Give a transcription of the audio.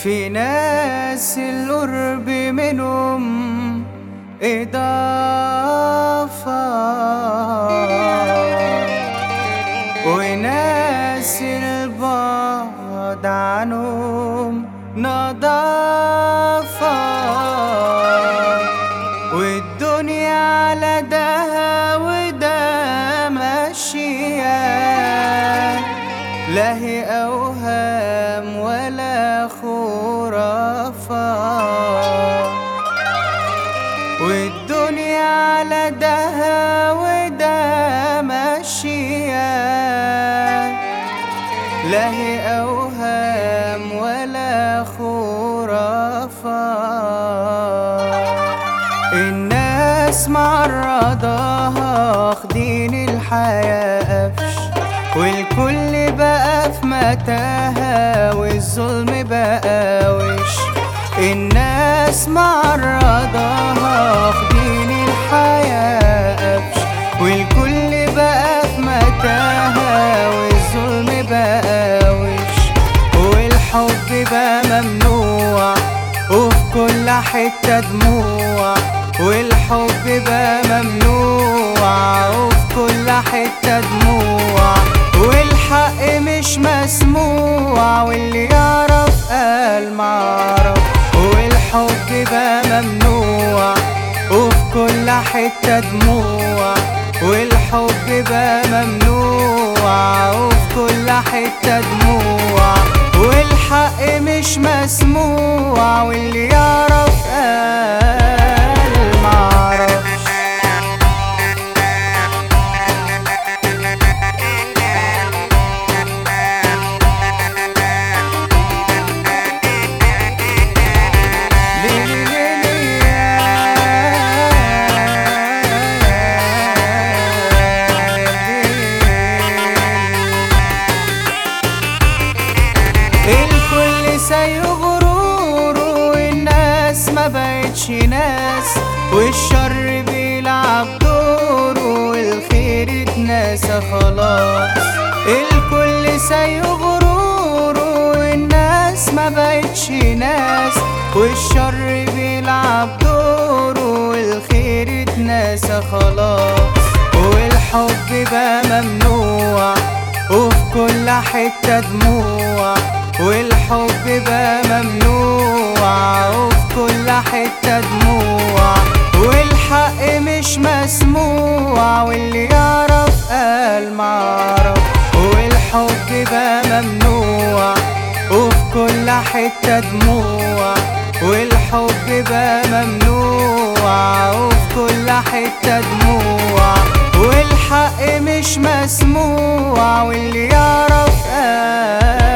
في ناس القرب منهم إضافة وناس البعد عنهم نضافة والدنيا على ده وده ماشية لا هي أوهام ولا خرافة والدنيا على ده وده ماشية لا هي أوهام ولا خرافة الناس معرضاها واخدين الحياة قفش والكل بقى في متاهة والظلم بقى وش الناس معرضاها واخدين الحياة قفش والكل بقى في متاهة والظلم بقى وش والحب بقى ممنوع وفي كل حتة دموع والحب بقى ممنوع وفي كل حتة دموع والحق مش مسموع واللي يعرف قال معرف والحب بقى ممنوع وفي كل حتة دموع والحب بقى ممنوع وفي كل حتة دموع والحق مش مسموع واللي يعرف قال معرفش ليلي ليلي يا الكل سيغرور والناس ما بقتش ناس والشر بيلعب دوره والخير اتنسى خلاص الكل سيغرور والناس ما بقتش ناس والشر بيلعب دوره والخير اتنسى خلاص والحب بقى ممنوع وفي كل حتة دموع والحب بقى ممنوع وفي كل حتة دموع والحق مش مسموع واللي يعرف قال معرف والحب بقى ممنوع وفي كل حتة دموع والحب بقى ممنوع وفي كل حتة دموع والحق مش مسموع واللي يعرف قال